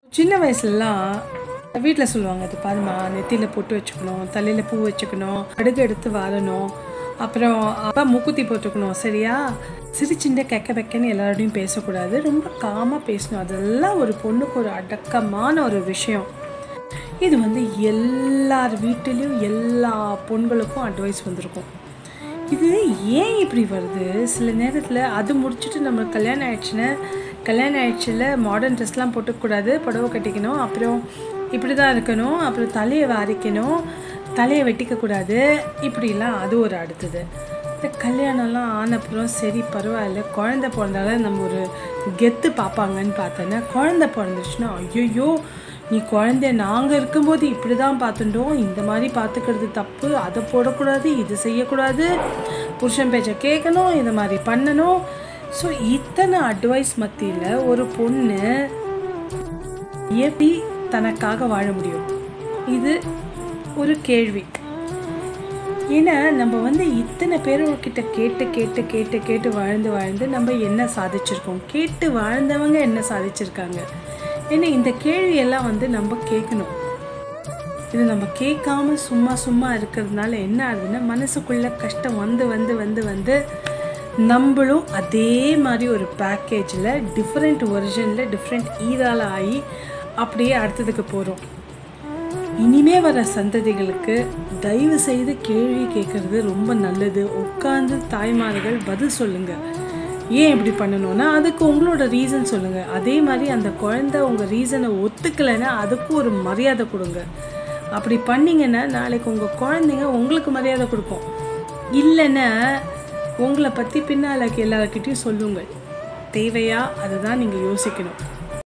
சின்ன வயசுலலாம் வீட்டில் சொல்லுவாங்க அது பாருமா நெத்தியில் பொட்டு வச்சுக்கணும் தலையில் பூ வச்சுக்கணும் அடுக்கு எடுத்து வாழணும் அப்புறம் அப்பா மூக்குத்தி போட்டுக்கணும் சரியா சிரிச்சுண்ட கெக்க வெக்கன்னு எல்லாரோடையும் பேசக்கூடாது ரொம்ப காமாக பேசணும் அதெல்லாம் ஒரு பொண்ணுக்கு ஒரு அடக்கமான ஒரு விஷயம் இது வந்து எல்லார் வீட்டிலையும் எல்லா பொண்களுக்கும் அட்வைஸ் வந்திருக்கும் இது ஏன் இப்படி வருது சில நேரத்தில் அது முடிச்சுட்டு நம்ம கல்யாணம் ஆயிடுச்சுன்னா கல்யாணம் ஆயிடுச்சுல மாடர்ன் ட்ரெஸ்லாம் போட்டுக்கூடாது புடவை கட்டிக்கணும் அப்புறம் இப்படி தான் இருக்கணும் அப்புறம் தலையை வாரிக்கணும் தலையை வெட்டிக்கக்கூடாது இப்படிலாம் அது ஒரு அடுத்தது இந்த கல்யாணம்லாம் ஆனப்புறம் சரி பரவாயில்ல குழந்தை பிறந்தாலும் நம்ம ஒரு கெத்து பார்ப்பாங்கன்னு பார்த்தோன்னா குழந்தை பிறந்துச்சுன்னா ஐயோ நீ குழந்தை நாங்கள் இருக்கும்போது இப்படி தான் பார்த்துட்டோம் இந்த மாதிரி பார்த்துக்கிறது தப்பு அதை போடக்கூடாது இது செய்யக்கூடாது புருஷன் பேச்சை கேட்கணும் இந்த மாதிரி பண்ணணும் ஸோ இத்தனை அட்வைஸ் மத்தியில் ஒரு பொண்ணு எப்படி தனக்காக வாழ முடியும் இது ஒரு கேள்வி ஏன்னா நம்ம வந்து இத்தனை பேர்கிட்ட கேட்டு கேட்டு கேட்டு கேட்டு வாழ்ந்து வாழ்ந்து நம்ம என்ன சாதிச்சிருக்கோம் கேட்டு வாழ்ந்தவங்க என்ன சாதிச்சிருக்காங்க ஏன்னா இந்த கேள்வியெல்லாம் வந்து நம்ம கேட்கணும் இது நம்ம கேட்காம சும்மா சும்மா இருக்கிறதுனால என்ன ஆகுதுன்னா மனசுக்குள்ள கஷ்டம் வந்து வந்து வந்து வந்து நம்மளும் அதே மாதிரி ஒரு பேக்கேஜில் டிஃப்ரெண்ட் ஒரிஜினில் டிஃப்ரெண்ட் ஈரால ஆகி அப்படியே அடுத்ததுக்கு போகிறோம் இனிமே வர சந்ததிகளுக்கு தயவு செய்து கேள்வி கேட்கறது ரொம்ப நல்லது உட்கார்ந்து தாய்மார்கள் பதில் சொல்லுங்க ஏன் இப்படி பண்ணணும்னா அதுக்கு உங்களோட ரீசன் சொல்லுங்க அதே மாதிரி அந்த குழந்தை உங்க ரீசனை ஒத்துக்கலைன்னா அதுக்கும் ஒரு மரியாதை கொடுங்க அப்படி பண்ணீங்கன்னா நாளைக்கு உங்க குழந்தைங்க உங்களுக்கு மரியாதை கொடுக்கும் இல்லைன்னா உங்களை பற்றி பின்னால் எல்லாருக்கிட்டையும் சொல்லுங்கள் தேவையா அதுதான் நீங்கள் யோசிக்கணும்